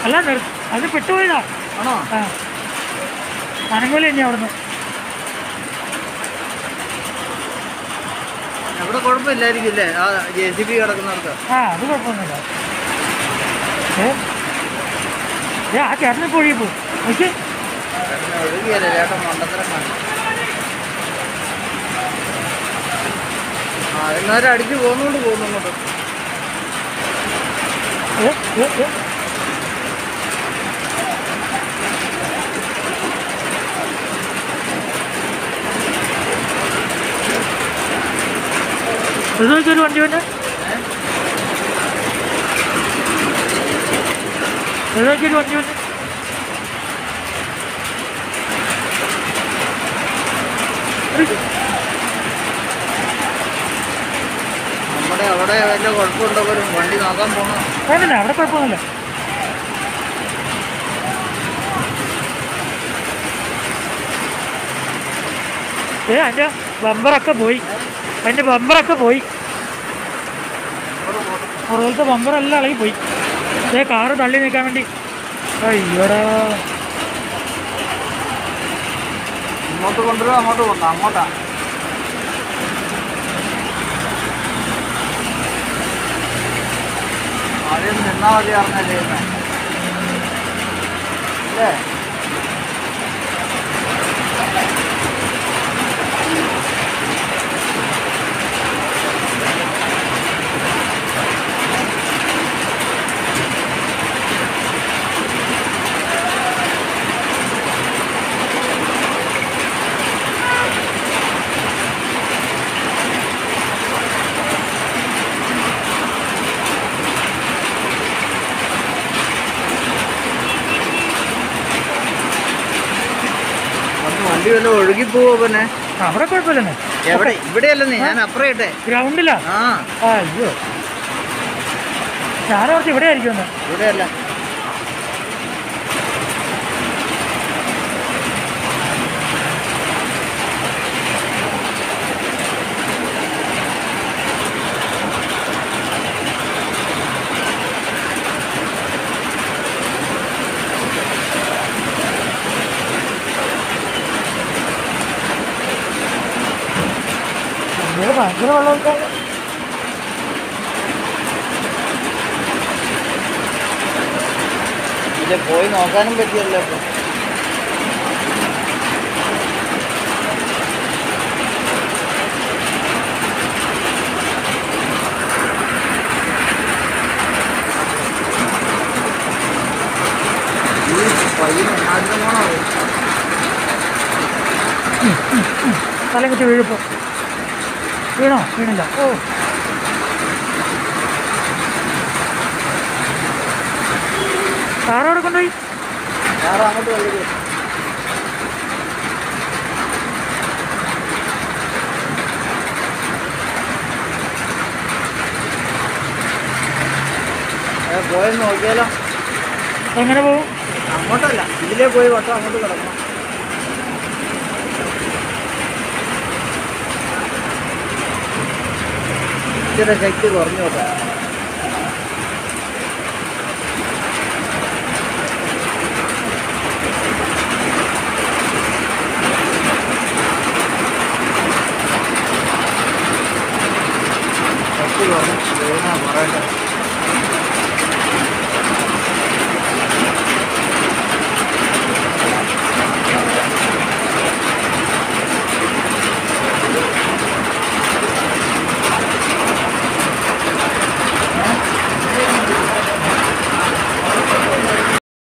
അല്ല നിർ അത് പെട്ടുപോയതാ ആണോ ആ മനങ്ങോലി തന്നെ അവിടുന്ന് അവിടെ കുഴപ്പമില്ലായിരിക്കും ഇല്ലേ ആ ജെ സി ബി കിടക്കുന്നിടത്ത് ആ അത് കുഴപ്പമൊന്നുമില്ല ഏ ഏ ആ ചേട്ടനെ പൊഴി പോകും ഓക്കെ ചേട്ടനെ ഒഴുകിയല്ലേ ചേട്ടൻ മണ്ടത്തരം കാണും ആ എന്നാലും അടിച്ചു പോകുന്നോണ്ട് പോകുന്നു അങ്ങോട്ട് ഏ ഏ ഏ ഇത് നോക്കിയൊരു വണ്ടി വന്നെ ഇത് നോക്കിയൊരു വണ്ടി വന്നെ നമ്മുടെ അവിടെ വല്ല കുഴപ്പമുണ്ടോ പോലും വണ്ടി നോക്കാൻ പോകണം വേണ്ടല്ല അവിടെ കുഴപ്പമൊന്നുമില്ല ഏ അതിൻ്റെ ബമ്പറൊക്കെ പോയി അതിൻ്റെ ബമ്പറൊക്കെ പോയി പുറകിലത്തെ ബമ്പറെല്ലാം ഇളകി പോയി ഏ കാറ് തള്ളി നിൽക്കാൻ വേണ്ടി അയ്യോടാ ഇങ്ങോട്ട് കൊണ്ടുവരാം അങ്ങോട്ട് കൊണ്ടോ അങ്ങോട്ടാ ആദ്യം നിന്നാ മതി അറിഞ്ഞല്ലേ ഇന്ന് അല്ലേ ഒന്ന് വണ്ടി വല്ല ഒഴുകി പോവോ പിന്നെ അവിടെ കുഴപ്പമില്ലെന്നേ എവിടെ ഇവിടെയല്ലെന്നേ ഞാൻ അപ്പുറം ഇട്ടെ ഗ്രൗണ്ടിലാ ആ ആ അയ്യോ ഞാനോർത്ത് ഇവിടെ ആയിരിക്കുമെന്ന് ഇവിടെയല്ല ഇവിടെ ഭയങ്കര വെള്ളമൊക്കെ ഇല്ല പോയി നോക്കാനും പറ്റിയല്ലോ ഇപ്പൊ ഈ പയ്യൻ ഒന്നാമത്തെ പോണോ തലം കുത്തി വീഴിപ്പോ വീണോ വീണില്ല ഓ കാറവിടെ കൊണ്ടുപോയി വേറെ അങ്ങോട്ട് കളിക്കും പോയെന്ന് നോക്കിയാലോ എങ്ങനെ പോകും അങ്ങോട്ടല്ല ഇതിലേ പോയി വട്ടം അങ്ങോട്ട് കിടക്കണം ഇച്ചിരി ശക്തി കുറഞ്ഞു കേട്ടോ